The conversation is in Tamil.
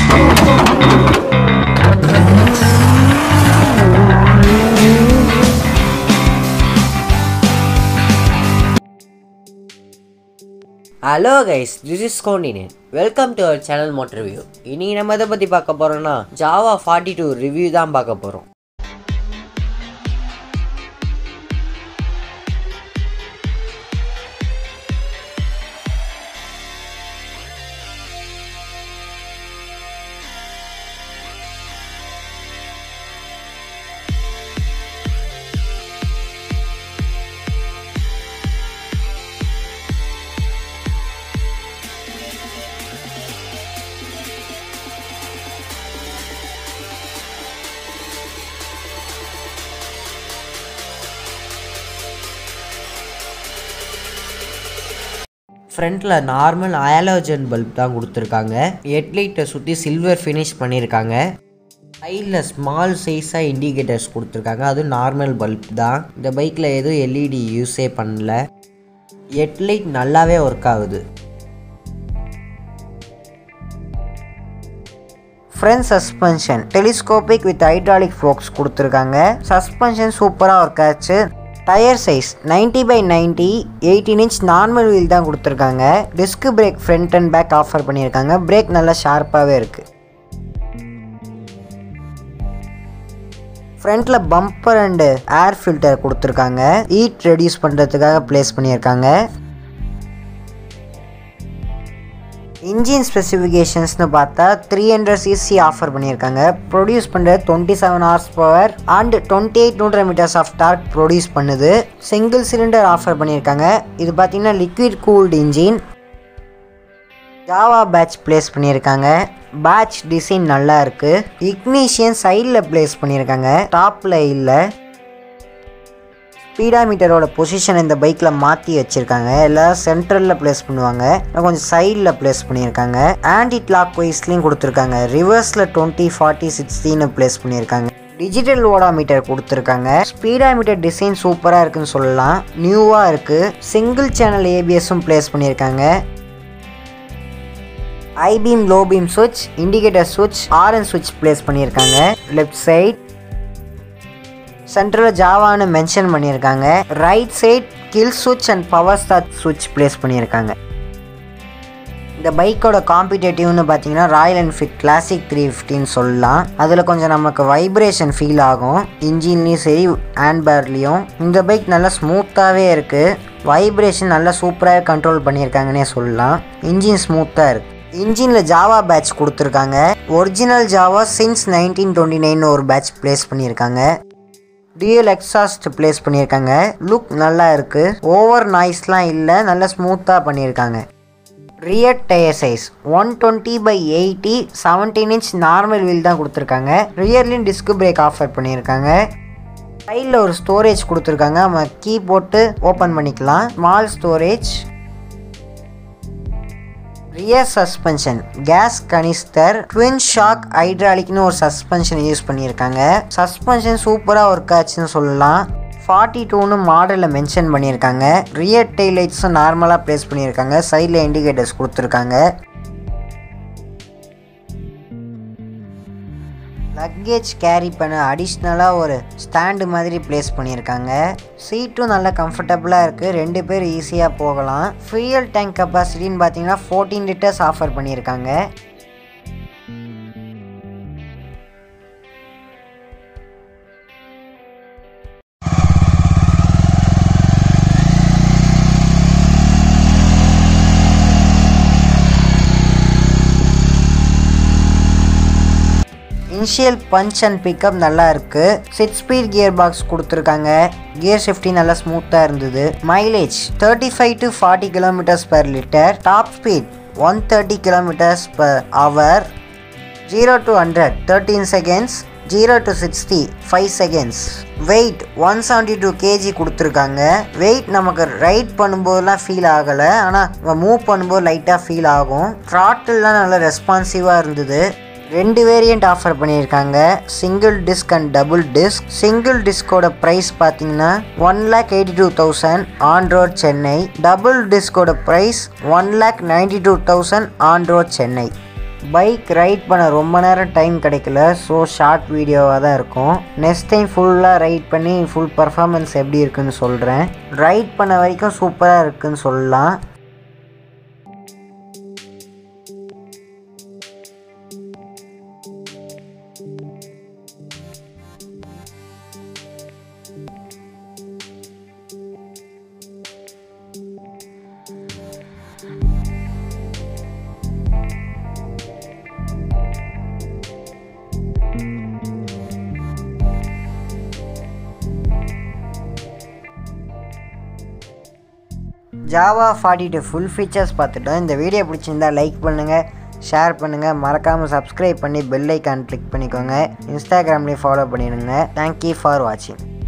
ஹலோ கைஸ் திஸ் இஸ் கவுண்டினேன் welcome to our channel motor review இன்னைக்கு நம்ம எதை பற்றி பார்க்க போகிறோம்னா ஜாவா ஃபார்ட்டி டூ ரிவ்யூ தான் பார்க்க போகிறோம் ஃப்ரண்ட்டில் நார்மல் அயாலோஜன் பல்ப் தான் கொடுத்துருக்காங்க ஹெட்லைட்டை சுற்றி சில்வர் ஃபினிஷ் பண்ணியிருக்காங்க சைடில் ஸ்மால் சைஸாக இண்டிகேட்டர்ஸ் கொடுத்துருக்காங்க அதுவும் நார்மல் பல்ப் தான் இந்த பைக்கில் எதுவும் எல்இடி யூஸே பண்ணல ஹெட்லைட் நல்லாவே ஒர்க் ஆகுது front suspension telescopic with hydraulic forks கொடுத்துருக்காங்க சஸ்பென்ஷன் சூப்பராக ஒர்க் ஆச்சு tyre size 90 by 90 eighteen inch normal wheel தான் கொடுத்துருக்காங்க disc brake front and back offer பண்ணியிருக்காங்க பிரேக் நல்லா ஷார்ப்பாகவே இருக்குது ஃப்ரண்ட்டில் பம்பர் அண்டு ஏர் ஃபில்டர் கொடுத்துருக்காங்க ஹீட் ரெடியூஸ் பண்ணுறதுக்காக ப்ளேஸ் பண்ணியிருக்காங்க இன்ஜின் ஸ்பெசிஃபிகேஷன்ஸ்னு பார்த்தா த்ரீ ஹண்ட்ரட் சிசி ஆஃபர் பண்ணியிருக்காங்க ப்ரொடியூஸ் பண்ணுறது twenty seven horsepower and twenty eight newton metres of torque produce பண்ணுது சிங்கிள் சிலிண்டர் ஆஃபர் பண்ணியிருக்காங்க இது பார்த்தீங்கன்னா liquid cooled engine Jawa patch place பண்ணியிருக்காங்க பேட்ச் டிசைன் நல்லா இருக்குது இக்னீஷியன் சைடில் ப்ளேஸ் பண்ணியிருக்காங்க டாப்பில் இல்லை ஸ்பீடாமீட்டரோட பொசிஷன் இந்த பைக்கில் மாற்றி வச்சுருக்காங்க எல்லாம் சென்ட்ரலில் ப்ளேஸ் பண்ணுவாங்க இன்னும் கொஞ்சம் சைடில் ப்ளேஸ் பண்ணியிருக்காங்க ஆன்டி கிளாக் வைஸ்லேயும் கொடுத்துருக்காங்க ரிவர்ஸில் டுவெண்ட்டி ஃபார்ட்டி சிக்ஸ்டின்னு ப்ளேஸ் பண்ணியிருக்காங்க டிஜிட்டல் ஓடாமீட்டர் கொடுத்துருக்காங்க ஸ்பீடாமீட்டர் டிசைன் சூப்பராக இருக்குன்னு சொல்லலாம் நியூவாக இருக்குது சிங்கிள் சேனல் ஏபிஎஸும் ப்ளேஸ் பண்ணியிருக்காங்க ஐபீம் லோ பீம் சுவிட்ச் இண்டிகேட்டர் சுவிட்ச் ஆரன் சுவிட்ச் ப்ளேஸ் பண்ணியிருக்காங்க லெஃப்ட் சைட் சென்டரில் ஜாவான்னு மென்ஷன் பண்ணியிருக்காங்க ரைட் சைட் கில் சுவிட்ச் அண்ட் பவர் ஸ்டார்ட் சுவிட்ச் ப்ளேஸ் பண்ணியிருக்காங்க இந்த பைக்கோட காம்படிட்டிவ்னு பார்த்தீங்கன்னா ராயல் என்ஃபீல்ட் கிளாசிக் த்ரீ ஃபிஃப்டின்னு சொல்லலாம் அதில் கொஞ்சம் நமக்கு வைப்ரேஷன் ஃபீல் ஆகும் இன்ஜின்லேயும் சரி ஹேண்ட்பேர்லேயும் இந்த பைக் நல்லா ஸ்மூத்தாகவே இருக்குது வைப்ரேஷன் நல்லா சூப்பராக கண்ட்ரோல் பண்ணியிருக்காங்கன்னே சொல்லலாம் இன்ஜின் ஸ்மூத்தாக இருக்குது இன்ஜினில் ஜாவா பேட்ச் கொடுத்துருக்காங்க original Jawa since nineteen twenty nine ஒரு பேட்ச் ப்ளேஸ் பண்ணியிருக்காங்க டிஎல் எக்ஸாஸ்ட் ப்ளேஸ் பண்ணியிருக்காங்க லுக் நல்லா இருக்குது ஓவர் நாய்ஸ்லாம் இல்லை நல்லா ஸ்மூத்தாக பண்ணியிருக்காங்க rear tyre size one twenty by eighty seventeen inch normal wheel தான் கொடுத்துருக்காங்க ரியர்லேயும் டிஸ்க் பிரேக் ஆஃபர் பண்ணியிருக்காங்க சைடில் ஒரு ஸ்டோரேஜ் கொடுத்துருக்காங்க நம்ம கீ போட்டு ஓப்பன் பண்ணிக்கலாம் small storage rear suspension gas canister twin shock ஹைட்ராலிக்னு ஒரு சஸ்பென்ஷன் யூஸ் பண்ணியிருக்காங்க சஸ்பென்ஷன் சூப்பராக ஒர்க் ஆச்சுன்னு சொல்லலாம் ஃபார்ட்டி டூன்னு மாடலில் மென்ஷன் பண்ணியிருக்காங்க ரியர் டெய் லைட்ஸும் நார்மலாக ப்ளேஸ் பண்ணியிருக்காங்க சைடில் இண்டிகேட்டர்ஸ் கொடுத்துருக்காங்க லக்கேஜ் கேரி பண்ண அடிஷ்னலாக ஒரு ஸ்டாண்டு மாதிரி ப்ளேஸ் பண்ணியிருக்காங்க சீட்டும் நல்லா கம்ஃபர்டபுளாக இருக்குது ரெண்டு பேர் ஈஸியாக போகலாம் ஃபியூயல் டேங்க் கெப்பாசிட்டின்னு பார்த்தீங்கன்னா ஃபோர்டீன் லிட்டர்ஸ் ஆஃபர் பண்ணியிருக்காங்க இனிஷியல் பஞ்ச் அண்ட் பிக்கப் நல்லா இருக்கு சிக்ஸ் ஸ்பீட் கியர் பாக்ஸ் கொடுத்துருக்காங்க கியர் ஷிஃப்டி நல்லா ஸ்மூத்தாக இருந்தது mileage thirty five to forty kilometres per litre top speed one thirty kilometres per hour zero to hundred thirteen seconds zero to sixty five seconds weight one seventy two KG கொடுத்துருக்காங்க வெயிட் நமக்கு ரைட் பண்ணும்போதெல்லாம் ஃபீல் ஆகலை ஆனால் மூவ் பண்ணும்போது லைட்டாக ஃபீல் ஆகும் த்ராட்டில்லாம் நல்லா ரெஸ்பான்சிவாக இருந்தது ரெண்டு வேரியண்ட் ஆஃபர் பண்ணியிருக்காங்க single disc and double disc single டிஸ்கோட ப்ரைஸ் பார்த்தீங்கன்னா one lakh eighty two thousand on road Chennai double டிஸ்கோட price one lakh ninety two thousand on road Chennai bike ride பண்ண ரொம்ப நேரம் டைம் கிடைக்கல ஸோ ஷார்ட் வீடியோவாக தான் இருக்கும் நெக்ஸ்ட் டைம் ஃபுல்லாக ரைட் பண்ணி ஃபுல் பர்ஃபார்மன்ஸ் எப்படி இருக்குன்னு சொல்கிறேன் ரைட் பண்ண வரைக்கும் சூப்பராக இருக்குன்னு சொல்லலாம் Jawa forty two full features பார்த்துட்டோம் இந்த வீடியோ பிடிச்சிருந்தா லைக் பண்ணுங்கள் ஷேர் பண்ணுங்கள் மறக்காமல் சப்ஸ்கிரைப் பண்ணி பெல் ஐக்கான் கிளிக் பண்ணிக்கோங்க இன்ஸ்டாகிராம்லேயும் ஃபாலோ பண்ணிடுங்க தேங்க்யூ ஃபார் வாட்சிங்